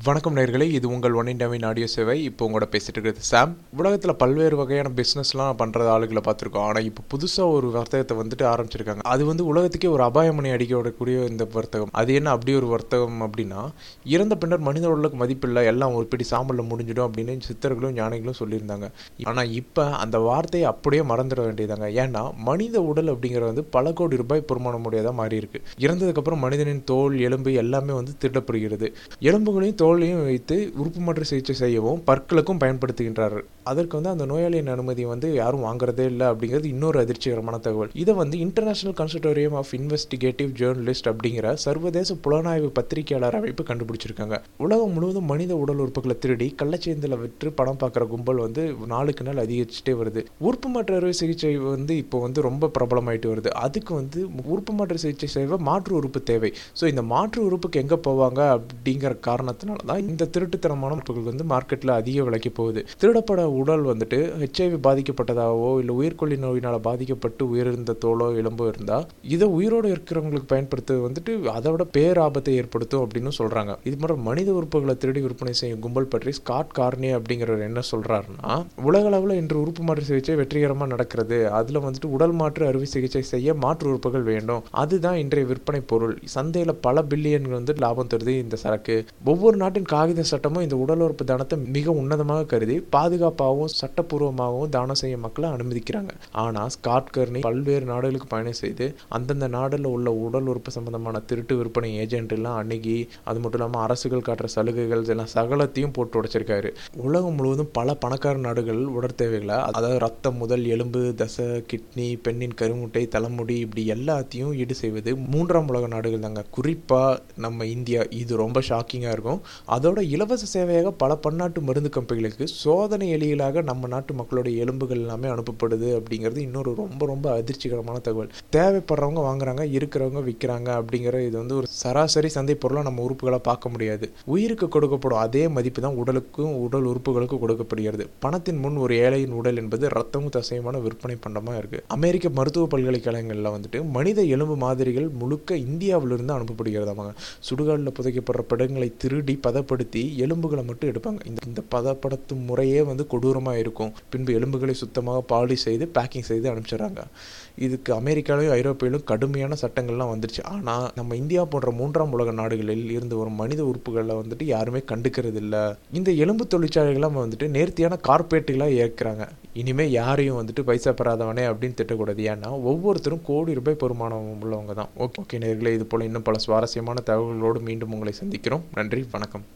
வணக்கம் நேர்களே இது உங்கள் ஒன் இண்டமின் ஆடியோ சேவை இப்போ உங்களோட பேசிட்டு இருக்கிறது சாம் உலகத்தில் பல்வேறு வகையான பிஸ்னஸ்லாம் பண்ணுற ஆளுகளை பார்த்துருக்கோம் ஆனால் இப்போ புதுசாக ஒரு வர்த்தகத்தை வந்துட்டு ஆரம்பிச்சிருக்காங்க அது வந்து உலகத்துக்கே ஒரு அபாயமணி அடிக்க விடக்கூடிய இந்த வர்த்தகம் அது என்ன அப்படி ஒரு வர்த்தகம் அப்படின்னா இறந்த பின்னர் மனித உடலுக்கு மதிப்பில்லை எல்லாம் ஒரு பிடி சாம்பலில் முடிஞ்சிடும் அப்படின்னு சித்தர்களும் ஞானிகளும் சொல்லியிருந்தாங்க ஆனால் இப்போ அந்த வார்த்தையை அப்படியே மறந்துட வேண்டியதாங்க ஏன்னா மனித உடல் அப்படிங்கிறது வந்து பல கோடி ரூபாய் பெருமானமுடையதாக மாறி இருக்கு இறந்ததுக்கப்புறம் மனிதனின் தோல் எலும்பு எல்லாமே வந்து திருடப்படுகிறது எலும்புகளையும் தோலையும் வைத்து உறுப்பு மாற்று சிகிச்சை செய்யவும் பற்களுக்கும் பயன்படுத்துகின்றார்கள் அதற்கு வந்து அந்த நோயாளியின் அனுமதி வந்து யாரும் வாங்குறதே இல்லை அப்படிங்கிறது இன்னொரு அதிர்ச்சிகரமான தகவல் இதை வந்து International Consortium of Investigative Journalist அப்படிங்கிற சர்வதேச புலனாய்வு பத்திரிகையாளர் அமைப்பு கண்டுபிடிச்சிருக்காங்க உலகம் முழுவதும் மனித உடல் உறுப்புகளை திருடி கள்ளச்சேந்தில் விற்று பணம் பார்க்குற கும்பல் வந்து நாளுக்கு நாள் அதிகரிச்சுட்டே வருது உறுப்பு மாற்று அறுவை சிகிச்சை வந்து இப்போ வந்து ரொம்ப பிரபலமாயிட்டு வருது அதுக்கு வந்து உறுப்பு மாற்று சிகிச்சை செய்வ மாற்று உறுப்பு தேவை ஸோ இந்த மாற்று உறுப்புக்கு எங்கே போவாங்க அப்படிங்கிற காரணத்தினால தான் இந்த திருட்டுத்தனமான உறுப்புகள் வந்து மார்க்கெட்டில் அதிக விலைக்கு போகுது திருடப்பட உடல் வந்துட்டு ஹெச்ஐவி பாதிக்கப்பட்டதாகவோ இல்லை உயிர்கொல்லி நோயினால் பாதிக்கப்பட்டு உயிரிழந்த தோலோ எலும்போ இருந்தால் இதை உயிரோடு இருக்கிறவங்களுக்கு பயன்படுத்துவது வந்துட்டு அதை விட பேராபத்தை ஏற்படுத்தும் அப்படின்னு சொல்கிறாங்க இது மாதிரி மனித உறுப்புகளை திருடி விற்பனை செய்யும் கும்பல் பற்றி ஸ்காட் கார்னே அப்படிங்கிறவர் என்ன சொல்கிறாருன்னா உலக அளவில் இன்று உறுப்பு மாற்று சிகிச்சை வெற்றிகரமாக நடக்கிறது அதில் வந்துட்டு உடல் மாற்று அறுவை சிகிச்சை செய்ய மாற்று உறுப்புகள் வேண்டும் அதுதான் இன்றைய விற்பனை பொருள் சந்தையில் பல பில்லியன்கள் வந்து லாபம் தருது இந்த சரக்கு ஒவ்வொரு நாட்டின் காகித சட்டமும் இந்த உடல் உறுப்பு தானத்தை மிக உன்னதமாக கருதி பாதுகாப்பாகவும் சட்டப்பூர்வமாகவும் தானம் செய்ய மக்களை அனுமதிக்கிறாங்க ஆனால் ஸ்காட் கர்னி பல்வேறு நாடுகளுக்கு பயணம் செய்து அந்தந்த நாடுல உள்ள உடல் உறுப்பு சம்பந்தமான திருட்டு விற்பனை ஏஜென்ட் எல்லாம் அணுகி அது மட்டும் இல்லாமல் அரசுகள் காட்டுற சலுகைகள் எல்லாம் சகலத்தையும் போட்டு உடைச்சிருக்காரு உலகம் முழுவதும் பல பணக்கார நாடுகள் உடற் தேவைகளை அதாவது ரத்தம் முதல் எலும்பு தசை கிட்னி பெண்ணின் கருமுட்டை தலைமுடி இப்படி எல்லாத்தையும் ஈடு செய்வது மூன்றாம் உலக நாடுகள் தாங்க குறிப்பாக நம்ம இந்தியா இது ரொம்ப ஷாக்கிங்காக இருக்கும் அதோட இலவச சேவையாக பல பன்னாட்டு மருந்து கம்பெனிகளுக்கு சோதனை எலிகளாக நம்ம நாட்டு மக்களுடைய எலும்புகள் எல்லாமே அனுப்பப்படுது அப்படிங்கிறது இன்னொரு ரொம்ப ரொம்ப அதிர்ச்சிகரமான தகவல் தேவைப்படுறவங்க வாங்குறாங்க இருக்கிறவங்க விற்கிறாங்க அப்படிங்கிற இது வந்து ஒரு சராசரி சந்தை பொருளாக நம்ம உறுப்புகளை பார்க்க முடியாது உயிருக்கு கொடுக்கப்படும் அதே மதிப்பு தான் உடலுக்கும் உடல் உறுப்புகளுக்கும் கொடுக்கப்படுகிறது பணத்தின் முன் ஒரு ஏழையின் உடல் என்பது ரத்தமும் தசையுமான விற்பனை பண்டமாக இருக்கு அமெரிக்க மருத்துவ பல்கலைக்கழகங்களில் வந்துட்டு மனித எலும்பு மாதிரிகள் முழுக்க இந்தியாவிலிருந்து அனுப்பப்படுகிறதாமாங்க சுடுகாட்டில் புதைக்கப்படுற படங்களை திருடி பதப்படுத்தி எலும்புகளை மட்டும் எடுப்பாங்க இந்த இந்த பதப்படுத்தும் முறையே வந்து கொடூரமாக இருக்கும் பின்பு எலும்புகளை சுத்தமாக பாலி செய்து பேக்கிங் செய்து அனுப்பிச்சிடுறாங்க இதுக்கு அமெரிக்காவிலும் ஐரோப்பியிலும் கடுமையான சட்டங்கள்லாம் வந்துருச்சு ஆனால் நம்ம இந்தியா போன்ற மூன்றாம் உலக நாடுகளில் இருந்து வரும் மனித உறுப்புகளில் வந்துட்டு யாருமே கண்டுக்கிறது இல்லை இந்த எலும்பு தொழிற்சாலைகள்லாம் வந்துட்டு நேர்த்தியான கார்பரேட்டுகளாக ஏற்கிறாங்க இனிமேல் யாரையும் வந்துட்டு பைசா பெறாதவனே அப்படின்னு திட்டக்கூடாது ஏன்னா ஒவ்வொருத்தரும் கோடி ரூபாய் பெருமானம் உள்ளவங்க தான் ஓகே ஓகே நேர்களே இது போல் இன்னும் பல சுவாரஸ்யமான தகவல்களோடு மீண்டும் உங்களை சந்திக்கிறோம் நன்றி வணக்கம்